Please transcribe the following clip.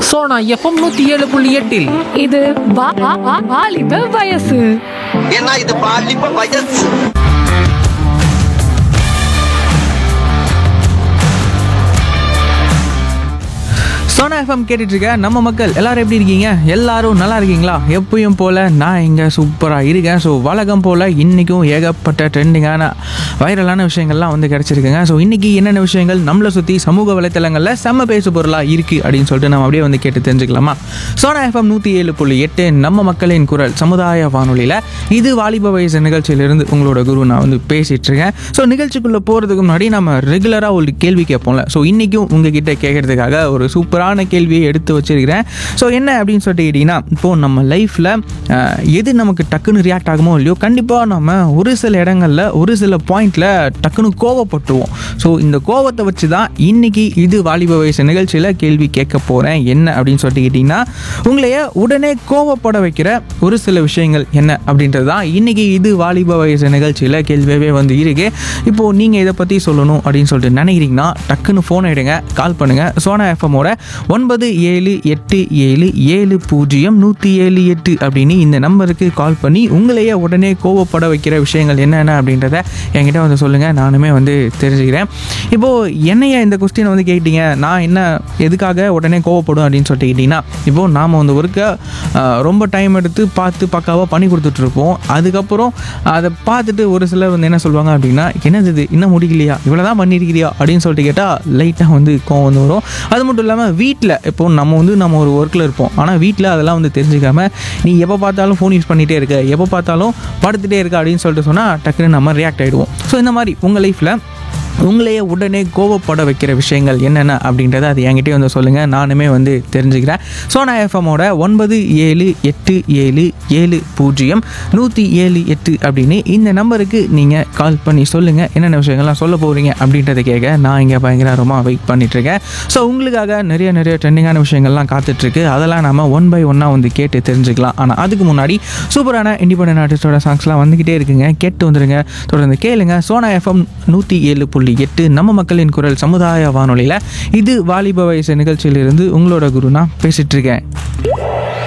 Sona FM நூத்தி ஏழு புள்ளி எட்டில் இது வா- வா- வா- வாலிப வயசு ஏன்னா இது பாலிப்ப வயசு சோனா எஃப்எம் கேட்டுட்டு இருக்க நம்ம மக்கள் எல்லாரும் எப்படி இருக்கீங்க எல்லாரும் நல்லா இருக்கீங்களா எப்பயும் போல நான் இங்கே சூப்பராக இருக்கேன் ஸோ வழக்கம் போல் இன்றைக்கும் ஏகப்பட்ட ட்ரெண்டிங்கான வைரலான விஷயங்கள்லாம் வந்து கிடச்சிருக்குங்க ஸோ இன்றைக்கி என்னென்ன விஷயங்கள் நம்மளை சுற்றி சமூக வலைத்தளங்களில் செம்ம பேசு பொருளாக இருக்குது அப்படின்னு சொல்லிட்டு நம்ம அப்படியே வந்து கேட்டு தெரிஞ்சுக்கலாமா சோனா எஃப்எம் நூற்றி ஏழு புள்ளி எட்டு நம்ம மக்களின் குரல் சமுதாய வானொலியில் இது வாலிப வயசு நிகழ்ச்சியிலிருந்து உங்களோட குரு நான் வந்து பேசிகிட்டு இருக்கேன் ஸோ நிகழ்ச்சிக்குள்ளே போகிறதுக்கு முன்னாடி நம்ம ரெகுலராக ஒரு கேள்வி கேட்போம்ல ஸோ இன்றைக்கும் உங்ககிட்ட கேட்கறதுக்காக ஒரு சூப்பரான கேள்வியை எடுத்து வச்சிருக்கிறேன் ஸோ என்ன அப்படின்னு சொல்லிட்டு கேட்டிங்கன்னா இப்போது நம்ம லைஃப்பில் எது நமக்கு டக்குன்னு ரியாக்ட் ஆகுமோ இல்லையோ கண்டிப்பாக நம்ம ஒரு சில இடங்களில் ஒரு சில பாயிண்டில் டக்குன்னு கோவப்பட்டுருவோம் ஸோ இந்த கோவத்தை வச்சு தான் இன்றைக்கி இது வாலிப வயசு நிகழ்ச்சியில் கேள்வி கேட்க போகிறேன் என்ன அப்படின்னு சொல்லிட்டு கேட்டிங்கன்னா உங்களைய உடனே கோவப்பட வைக்கிற ஒரு சில விஷயங்கள் என்ன அப்படின்றது தான் இன்றைக்கி இது வாலிப வயசு நிகழ்ச்சியில் கேள்வியாகவே வந்து இருக்கு இப்போது நீங்கள் இதை பற்றி சொல்லணும் அப்படின்னு சொல்லிட்டு நினைக்கிறீங்கன்னா டக்குன்னு ஃபோன் எடுங்க கால் பண்ணுங்கள் சோனா எஃப்எம்மோட ஒன்பது ஏழு எட்டு ஏழு ஏழு பூஜ்ஜியம் நூற்றி ஏழு எட்டு அப்படின்னு இந்த நம்பருக்கு கால் பண்ணி உங்களையே உடனே கோவப்பட வைக்கிற விஷயங்கள் என்னென்ன அப்படின்றத என்கிட்ட வந்து சொல்லுங்கள் நானுமே வந்து தெரிஞ்சுக்கிறேன் இப்போது என்னைய இந்த கொஸ்டினை வந்து கேட்டீங்க நான் என்ன எதுக்காக உடனே கோவப்படும் அப்படின்னு சொல்லிட்டு கேட்டிங்கன்னா இப்போது நாம் வந்து ஒருக்க ஆஹ், ரொம்ப டைம் எடுத்து பார்த்து பக்காவாக பண்ணி கொடுத்துட்ருப்போம் அதுக்கப்புறம் அதை பார்த்துட்டு ஒரு சிலர் வந்து என்ன சொல்லுவாங்க அப்படின்னா என்னது இது இன்னும் முடிக்கலையா இவ்வளோ தான் பண்ணியிருக்கிறியா அப்படின்னு சொல்லிட்டு கேட்டால் லைட்டாக வந்து கோவம் வந்து வரும் அது மட்டும் இல்லாமல் வீட்டில் இப்போ நம்ம வந்து நம்ம ஒரு ஒர்க்கில் இருப்போம் ஆனால் வீட்டில் அதெல்லாம் வந்து தெரிஞ்சுக்காம நீ எப்போ பார்த்தாலும் ஃபோன் யூஸ் பண்ணிகிட்டே இருக்க எப்போ பார்த்தாலும் படுத்துகிட்டே இருக்க அப்படின்னு சொல்லிட்டு சொன்னால் டக்குன்னு நம்ம ரியாக்ட் ஆகிடுவோம் ஸோ இந்த மாதிரி உங்கள் லைஃப்பில் உங்களையே உடனே கோவப்பட வைக்கிற விஷயங்கள் என்னென்ன அப்படின்றத அது என்கிட்டயே வந்து சொல்லுங்கள் நானுமே வந்து தெரிஞ்சுக்கிறேன் சோனா எஃப்எம்மோட ஒன்பது ஏழு எட்டு ஏழு ஏழு பூஜ்ஜியம் நூற்றி ஏழு எட்டு அப்படின்னு இந்த நம்பருக்கு நீங்கள் கால் பண்ணி சொல்லுங்கள் என்னென்ன விஷயங்கள்லாம் சொல்ல போகிறீங்க அப்படின்றத கேட்க நான் இங்கே பயங்கரமாக வெயிட் பண்ணிகிட்ருக்கேன் ஸோ உங்களுக்காக நிறைய நிறைய ட்ரெண்டிங்கான விஷயங்கள்லாம் காத்துட்ருக்கு அதெல்லாம் நம்ம ஒன் பை ஒன்னாக வந்து கேட்டு தெரிஞ்சுக்கலாம் ஆனால் அதுக்கு முன்னாடி சூப்பரான இண்டிபெண்டன்ட் ஆர்டிஸ்டோட சாங்ஸ்லாம் வந்துக்கிட்டே இருக்குங்க கேட்டு வந்துருங்க தொடர்ந்து கேளுங்க சோனா எஃப்எம் நூற்றி ஏழு புள்ளி எட்டு நம்ம மக்களின் குரல் சமுதாய வானொலியில் இது வாலிப வயசு நிகழ்ச்சியிலிருந்து உங்களோட குரு நான் பேசிட்டு இருக்கேன்